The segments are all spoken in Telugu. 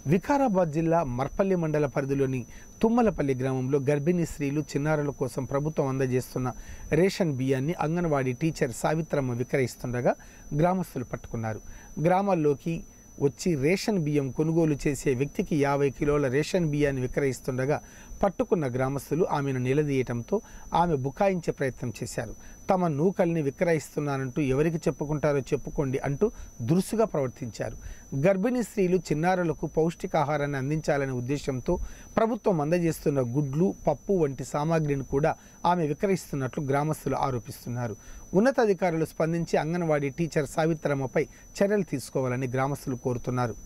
వికారాబాద్ జిల్లా మర్పల్లి మండల పరిధిలోని తుమ్మలపల్లి గ్రామంలో గర్భిణీ స్త్రీలు చిన్నారుల కోసం ప్రభుత్వం అందజేస్తున్న రేషన్ బియ్యాన్ని అంగన్వాడీ టీచర్ సావిత్రమ్మ విక్రయిస్తుండగా గ్రామస్తులు పట్టుకున్నారు గ్రామాల్లోకి వచ్చి రేషన్ బియ్యం కొనుగోలు చేసే వ్యక్తికి యాభై కిలోల రేషన్ బియ్యాన్ని విక్రయిస్తుండగా పట్టుకున్న గ్రామస్తులు ఆమెను నిలదీయటంతో ఆమె బుకాయించే ప్రయత్నం చేశారు తమ నూకల్ని విక్రయిస్తున్నానంటూ ఎవరికి చెప్పుకుంటారో చెప్పుకోండి అంటూ దురుసుగా ప్రవర్తించారు గర్భిణీ స్త్రీలు చిన్నారులకు పౌష్టికాహారాన్ని అందించాలనే ఉద్దేశంతో ప్రభుత్వం అందజేస్తున్న గుడ్లు పప్పు వంటి సామాగ్రిని కూడా ఆమె విక్రయిస్తున్నట్లు గ్రామస్తులు ఆరోపిస్తున్నారు ఉన్నతాధికారులు స్పందించి అంగన్వాడీ టీచర్ సావిత్రమ్మపై చర్యలు తీసుకోవాలని గ్రామస్తులు కోరుతున్నారు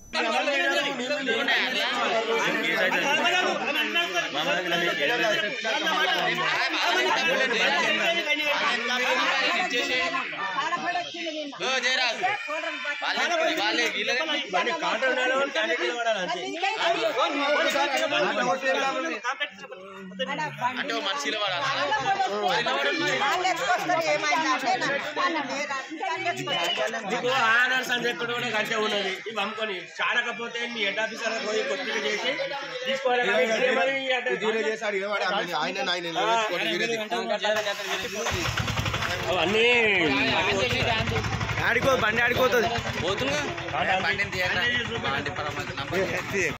అంటే ఓ మనిషిలో వాడాలి మీకు ఆనర్స్ అని చెప్పి కూడా గంటే ఉన్నది ఇవి అమ్ముకొని చాలకపోతే మీ హెడ్ ఆఫీసర్ పోయి కొద్దిగా చేసి తీసుకోవాలి కానీ ఇదే మరి ఈ హెడ్- జీరో చేశాడు ఏవాడు ఆయన ఆయన ఆయన ఆ, నిలబెట్టుకొని వీరే అవన్నీ పోతుందిగా బండి తీయక బండి పరమ నంబర్